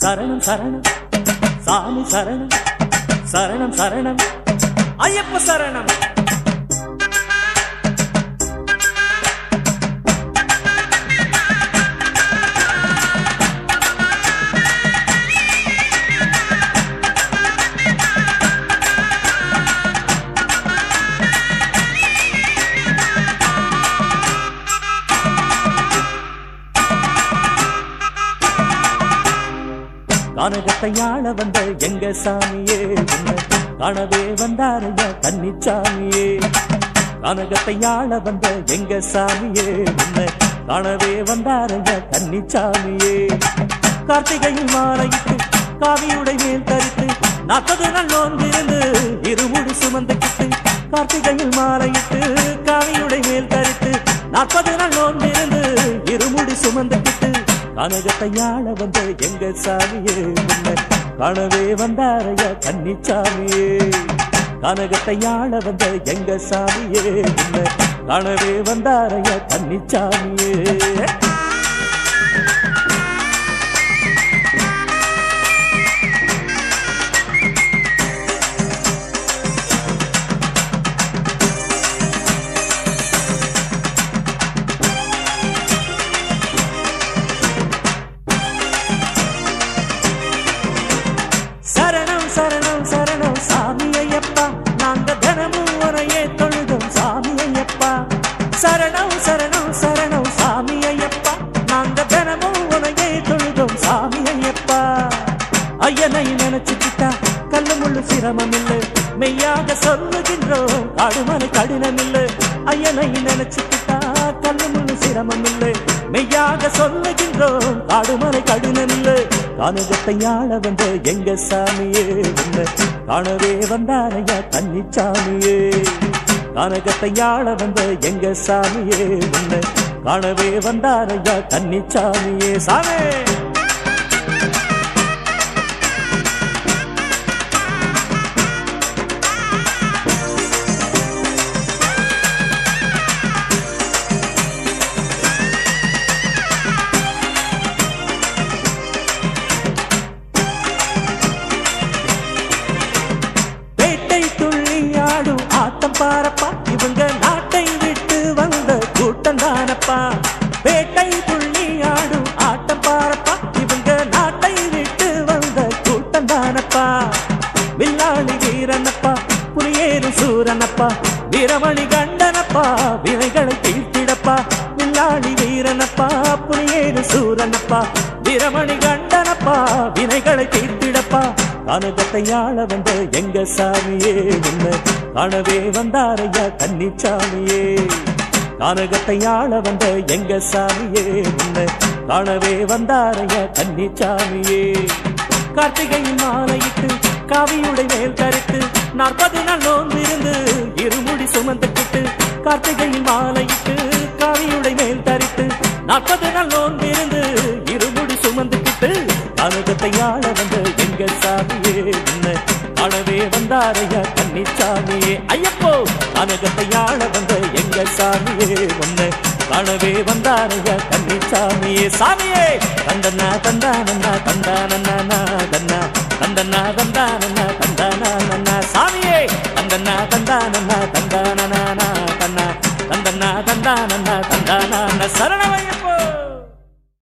சரணம் சரணம் சாமி சரணம் சரணம் சரணம் ஐயப்ப சரணம் கானகத்தை ஆள வந்த எங்க சாமியே உன்னை காணவே வந்தாரையா கன்னிச்சாமியே கானகத்தை ஆள வந்த எங்க சாமியே உன்னை காணவே வந்தாரையா கன்னிச்சாமியே கார்த்திகையில் மாலையிட்டு காவியுடை மேல் தரித்து நாற்பது நாள் நோன்பிருந்து இருமுடி சுமந்துக்கிட்டு கார்த்திகையில் மாலையிட்டு காவியுடை மேல் தரித்து நாற்பது நாள் நோன்பிருந்து இருமுடி சுமந்துக்கிட்டு கனகத்தை ஆள வந்த எங்க சாமியே உன்னை காணவே வந்தாரையா கன்னிச்சாமியே கனகத்தை ஆள வந்த எங்க சாமியே உன்னை காணவே வந்தாரையா கன்னிச்சாமியே சரணம் சரணம் சரணம் சாமி ஐயப்பா நாங்க தினமும் உனையே தொழுதும் சாமி ஐயப்பா சரணம் சரணம் சரணம் சாமி ஐயப்பா நாங்க தினமும் உனையே தொழுதும் சாமி ஐயப்பா ஐயனை நினைச்சுக்கிட்டா கல்லு முள்ளு சிரமம் இல்லை மெய்யாக சொல்லுகின்றோம் காடுமலை கடினம் இல்லை ஐயனை நினைச்சுக்கிட்டா கல்லு முள்ளு சிரமம் இல்லை மெய்யாக சொல்லுகின்றோம் காடுமலை கடினம் இல்லை கானகத்தை ஆள வந்த எங்க சாமியே உன்னை காணவே வந்தாரையா கன்னிச்சாமியே கானகத்தை ஆள வந்த எங்க சாமியே உன்னை காணவே வந்தாரையா கன்னிச்சாமியே சாமி பேட்டை துள்ளி ஆடும் ஆட்டம் பாரப்பா இவங்க நாட்டை விட்டு வந்த கூட்டம் தானப்பா பேட்டை துள்ளி ஆடும் ஆட்டம் பாரப்பா இவங்க நாட்டை விட்டு வந்த கூட்டம் தானப்பா வில்லாளி வீரனப்பா புலியேறு சூரனப்பா வீரமணி கண்டனப்பா வினைகளை தீர்த்திடப்பா வில்லாளி வீரனப்பா புலியேறு சூரனப்பா வீரமணி கண்டனப்பா வினைகளை தீர்த்திடப்பா கானகத்தை ஆள வந்த எங்க சாமியே உன்னை காணவே வந்தாரையா கன்னிச்சாமியே கானகத்தை ஆள வந்த எங்க சாமியே உன்னை காணவே வந்தாரையா கன்னிச்சாமியே கார்த்திகை மாலையிட்டு காவியுடை மேல் கருத்து நாற்பது நாள் நோன்பிருந்து இருமுடி சுமந்துக்கிட்டு கார்த்திகை மாலையிட்டு காவியுடை மேல் தரித்து நாற்பது நாள் நோன்பிருந்து இருமுடி சுமந்துக்கிட்டு அனுகத்தை ஆள வந்த எங்க சாமியே உன்னை காணவே வந்தாரையா கன்னிச்சாமியே ஐயப்போ அனுகத்தை ஆள வந்த எங்க சாமியே உன்னை காணவே வந்தாரையா கன்னிச்சாமியே சாமியே தந்தன்னா தந்தானன்னா தந்தானன்னா தன்னா தந்தன்னா தந்தானன்னா தந்தானன்னா சாமியே தந்தன்னா தந்தானன்னா தந்தானனா தன்னா தந்தன்னா தந்தானன்னா தந்தானன்னா சரணம